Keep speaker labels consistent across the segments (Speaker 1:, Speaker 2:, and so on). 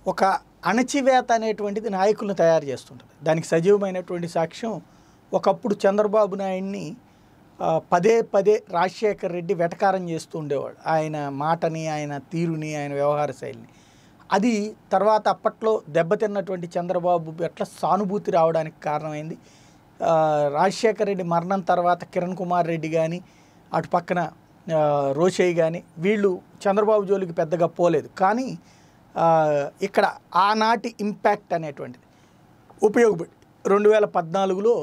Speaker 1: ఒక అణచివేత అనేటువంటిది నాయకులను తయారు చేస్తుంటుంది దానికి సజీవమైనటువంటి సాక్ష్యం ఒకప్పుడు చంద్రబాబు నాయుడిని ఆ, పదే పదే రాజశేఖర్ రెడ్డి వెటకారం చేస్తూ ఉండేవాడు ఆయన మాటని ఆయన తీరుని ఆయన వ్యవహార శైలిని అది తర్వాత అప్పట్లో దెబ్బతిన్నటువంటి చంద్రబాబు పట్ల సానుభూతి రావడానికి కారణమైంది ఆ, రాజశేఖర్ రెడ్డి మరణం తర్వాత కిరణ్ కుమార్ రెడ్డి కానీ అటు పక్కన ఆ, రోషయ్య కానీ వీళ్ళు చంద్రబాబు జోలికి పెద్దగా పోలేదు కానీ ఆ, ఇక్కడ ఆనాటి ఇంపాక్ట్ అనేటువంటిది ఉపయోగపడి రెండు వేల పద్నాలుగులో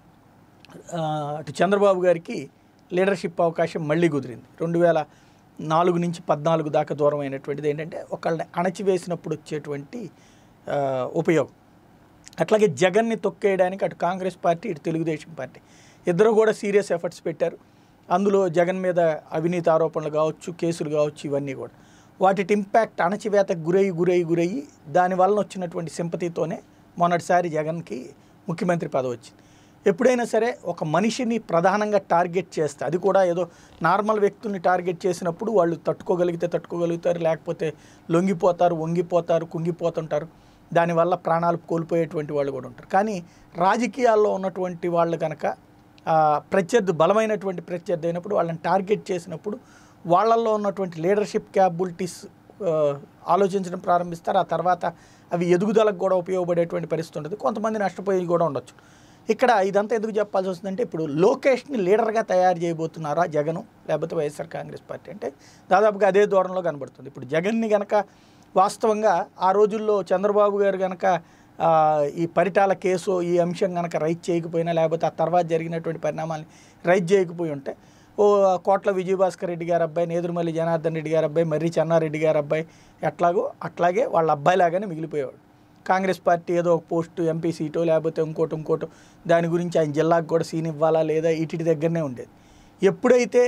Speaker 1: ఆ, అటు చంద్రబాబు గారికి లీడర్షిప్ అవకాశం మళ్ళీ కుదిరింది రెండు వేల నాలుగు నుంచి పద్నాలుగు దాకా దూరం అయినటువంటిది ఏంటంటే ఒకళ్ళని అణచివేసినప్పుడు వచ్చేటువంటి ఆ, ఉపయోగం అట్లాగే జగన్ని తొక్కేయడానికి అటు కాంగ్రెస్ పార్టీ ఇటు తెలుగుదేశం పార్టీ ఇద్దరు కూడా సీరియస్ ఎఫర్ట్స్ పెట్టారు అందులో జగన్ మీద అవినీతి ఆరోపణలు కావచ్చు కేసులు కావచ్చు ఇవన్నీ కూడా వాటి ఇంపాక్ట్ అణచివేతకు గురయ్యి గురయ్యి గురయ్యి దానివల్ల వచ్చినటువంటి సింపతితోనే మొన్నటిసారి జగన్కి ముఖ్యమంత్రి పదవి వచ్చింది ఎప్పుడైనా సరే ఒక మనిషిని ప్రధానంగా టార్గెట్ చేస్తే అది కూడా ఏదో నార్మల్ వ్యక్తుల్ని టార్గెట్ చేసినప్పుడు వాళ్ళు తట్టుకోగలిగితే తట్టుకోగలుగుతారు లేకపోతే లొంగిపోతారు వంగిపోతారు కుంగిపోతుంటారు దానివల్ల ప్రాణాలు కోల్పోయేటువంటి వాళ్ళు కూడా ఉంటారు కానీ రాజకీయాల్లో ఉన్నటువంటి వాళ్ళు కనుక ఆ, ప్రత్యర్థి బలమైనటువంటి ప్రత్యర్థి అయినప్పుడు వాళ్ళని టార్గెట్ చేసినప్పుడు వాళ్ళల్లో ఉన్నటువంటి లీడర్షిప్ క్యాపబిలిటీస్ ఆలోచించడం ప్రారంభిస్తారు ఆ తర్వాత అవి ఎదుగుదలకు కూడా ఉపయోగపడేటువంటి పరిస్థితి ఉంటుంది కొంతమంది నష్టపోయి కూడా ఉండొచ్చు ఇక్కడ ఇదంతా ఎందుకు చెప్పాల్సి వస్తుందంటే ఇప్పుడు లోకేష్ని లీడర్గా తయారు చేయబోతున్నారా జగను లేకపోతే వైఎస్ఆర్ కాంగ్రెస్ పార్టీ అంటే దాదాపుగా అదే దూరంలో కనబడుతుంది ఇప్పుడు జగన్ని గనక వాస్తవంగా ఆ రోజుల్లో చంద్రబాబు గారు గనక ఆ, ఈ పరిటాల కేసు ఈ అంశం కనుక రైట్ చేయకపోయినా లేకపోతే ఆ తర్వాత జరిగినటువంటి పరిణామాన్ని రైట్ చేయకపోయి ఉంటే ఓ కోట్ల విజయభాస్కర్ రెడ్డి గారి అబ్బాయి నేదురుమల్లి జనార్దన్ రెడ్డి గారి అబ్బాయి మర్రి చెన్నారెడ్డి గారి అబ్బాయి ఎట్లాగో అట్లాగే వాళ్ళ అబ్బాయిలాగానే మిగిలిపోయేవాడు కాంగ్రెస్ పార్టీ ఏదో ఒక పోస్టు ఎంపీ సీటో లేకపోతే ఇంకోటి ఇంకోటి దాని గురించి ఆయన జిల్లాకు కూడా సీన్ ఇవ్వాలా లేదా ఇటు దగ్గరనే ఉండేది ఎప్పుడైతే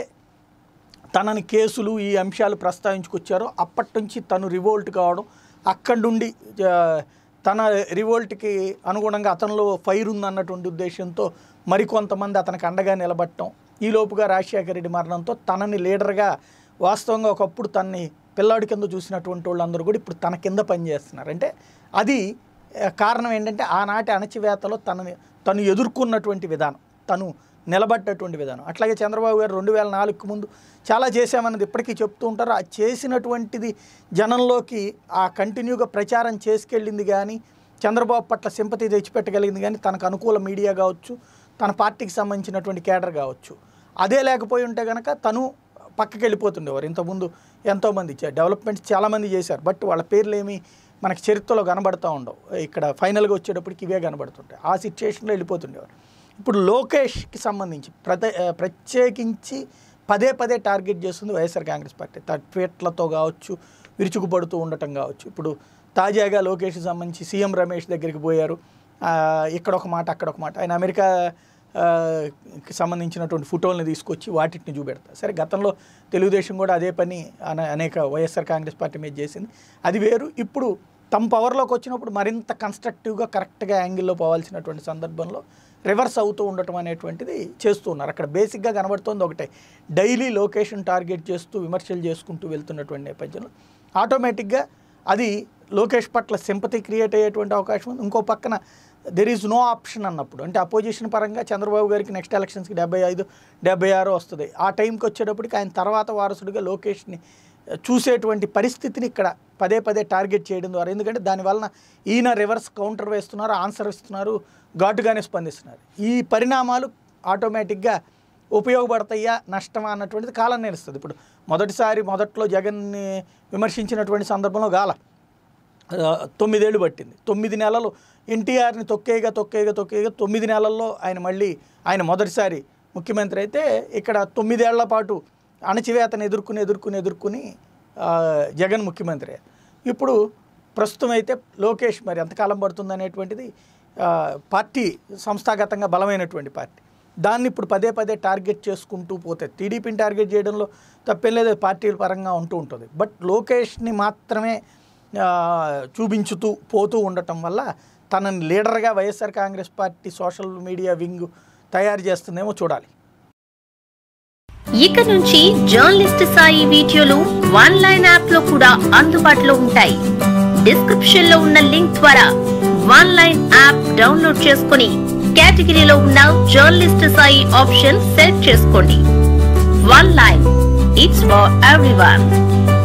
Speaker 1: తనని కేసులు ఈ అంశాలు ప్రస్తావించుకొచ్చారో అప్పటి నుంచి తను రివోల్ట్ కావడం అక్కడి నుండి ఆ, తన రివోల్ట్కి అనుగుణంగా అతనిలో ఫైర్ ఉందన్నటువంటి ఉద్దేశంతో మరికొంతమంది అతనికి అండగా నిలబడటం ఈ లోపుగా రాజశేఖర రెడ్డి మరణంతో తనని లీడర్గా వాస్తవంగా ఒకప్పుడు తనని పిల్లాడి కింద చూసినటువంటి వాళ్ళందరూ కూడా ఇప్పుడు తన కింద పనిచేస్తున్నారు అంటే అది ఆ, కారణం ఏంటంటే ఆనాటి అణచివేతలో తనని తను ఎదుర్కొన్నటువంటి విధానం తను నిలబడ్డటువంటి విధానం అట్లాగే చంద్రబాబు గారు రెండు వేల నాలుగుకు ముందు చాలా చేశామన్నది ఇప్పటికీ చెప్తూ ఉంటారు ఆ చేసినటువంటిది జనంలోకి ఆ కంటిన్యూగా ప్రచారం చేసుకెళ్ళింది కానీ చంద్రబాబు పట్ల సింపతి తెచ్చిపెట్టగలిగింది కానీ తనకు అనుకూల మీడియా కావచ్చు తన పార్టీకి సంబంధించినటువంటి కేడర్ కావచ్చు అదే లేకపోయి ఉంటే కనుక తను పక్కకి వెళ్ళిపోతుండేవారు ఇంతకుముందు ఎంతోమంది చే- డెవలప్మెంట్స్ చాలామంది చేశారు బట్ వాళ్ళ పేర్లు ఏమి మనకి చరిత్రలో కనబడుతూ ఉండవు ఇక్కడ ఫైనల్గా వచ్చేటప్పటికి ఇవే కనబడుతుంటాయి ఆ సిచ్యుయేషన్లో వెళ్ళిపోతుండేవారు ఇప్పుడు లోకేష్కి సంబంధించి ప్రత ఆ, ప్రత్యేకించి పదే పదే టార్గెట్ చేస్తుంది వైఎస్ఆర్ కాంగ్రెస్ పార్టీ త- ట్వీట్లతో కావచ్చు విరుచుకుపడుతూ ఉండటం కావచ్చు ఇప్పుడు తాజాగా లోకేష్కి సంబంధించి సీఎం రమేష్ దగ్గరికి పోయారు ఆ, ఇక్కడ ఒక మాట అక్కడ ఒక మాట ఆయన అమెరికా ఆ, కి సంబంధించినటువంటి ఫోటోలను తీసుకొచ్చి వాటిని చూపెడతారు సరే గతంలో తెలుగుదేశం కూడా అదే పని అన- అనేక వైఎస్ఆర్ కాంగ్రెస్ పార్టీ మీద చేసింది అది వేరు ఇప్పుడు తమ పవర్లోకి వచ్చినప్పుడు మరింత కన్స్ట్రక్టివ్గా కరెక్ట్గా యాంగిల్లో పోవాల్సినటువంటి సందర్భంలో రివర్స్ అవుతూ ఉండటం అనేటువంటిది చేస్తూ ఉన్నారు అక్కడ బేసిక్గా కనబడుతోంది ఒకటే డైలీ లొకేషన్ టార్గెట్ చేస్తూ విమర్శలు చేసుకుంటూ వెళ్తున్నటువంటి నేపథ్యంలో ఆటోమేటిక్గా అది లోకేష్ పట్ల సింపతి క్రియేట్ అయ్యేటువంటి అవకాశం ఉంది ఇంకో పక్కన దెర్ ఈజ్ నో ఆప్షన్ అన్నప్పుడు అంటే అపోజిషన్ పరంగా చంద్రబాబు గారికి నెక్స్ట్ ఎలక్షన్స్కి డెబ్బై ఐదు డెబ్బై ఆరు వస్తుంది ఆ టైంకి వచ్చేటప్పటికి ఆయన తర్వాత వారసుడిగా లోకేష్ని చూసేటువంటి పరిస్థితిని ఇక్కడ పదే పదే టార్గెట్ చేయడం ద్వారా ఎందుకంటే దానివలన ఈయన రివర్స్ కౌంటర్ వేస్తున్నారు ఆన్సర్ ఇస్తున్నారు ఘాటుగానే స్పందిస్తున్నారు ఈ పరిణామాలు ఆటోమేటిక్గా ఉపయోగపడతాయా నష్టమా అన్నటువంటిది కాలం నేరుస్తుంది ఇప్పుడు మొదటిసారి మొదట్లో జగన్ని విమర్శించినటువంటి సందర్భంలో గాల ఆ, తొమ్మిదేళ్ళు పట్టింది తొమ్మిది నెలలు ఎన్టీఆర్ని తొక్కేగా తొక్కేగా తొక్కేగా తొమ్మిది నెలల్లో ఆయన మళ్ళీ ఆయన మొదటిసారి ముఖ్యమంత్రి అయితే ఇక్కడ తొమ్మిదేళ్ల పాటు అణచివేతను ఎదుర్కొని ఎదుర్కొని ఎదుర్కొని ఆ, జగన్ ముఖ్యమంత్రి అయ్యారు. ఇప్పుడు ప్రస్తుతం అయితే లోకేష్ మరి ఎంతకాలం పడుతుంది అనేటువంటిది ఆ, పార్టీ సంస్థాగతంగా బలమైనటువంటి పార్టీ దాన్ని ఇప్పుడు పదే పదే టార్గెట్ చేసుకుంటూ పోతే టీడీపీని టార్గెట్ చేయడంలో తప్పేం లేదు పార్టీల పరంగా ఉంటూ ఉంటుంది బట్ లోకేష్ని మాత్రమే ఆ, చూపించుతూ పోతూ ఉండటం వల్ల తనని లీడర్గా YSR Congress party social media wing తయారు చేస్తుందేమో చూడాలి
Speaker 2: ఇక నుంచి జర్నలిస్ట్ సాయి వీడియోలు వన్ లైన్ యాప్ లో కూడా అందుబాటులో ఉంటాయి డిస్క్రిప్షన్ లో ఉన్న లింక్ ద్వారా వన్ లైన్ యాప్ డౌన్లోడ్ చేసుకుని కేటగిరీలో ఉన్న జర్నలిస్ట్ సాయి ఆప్షన్ సెలెక్ట్ చేసుకోండి one line it's for everyone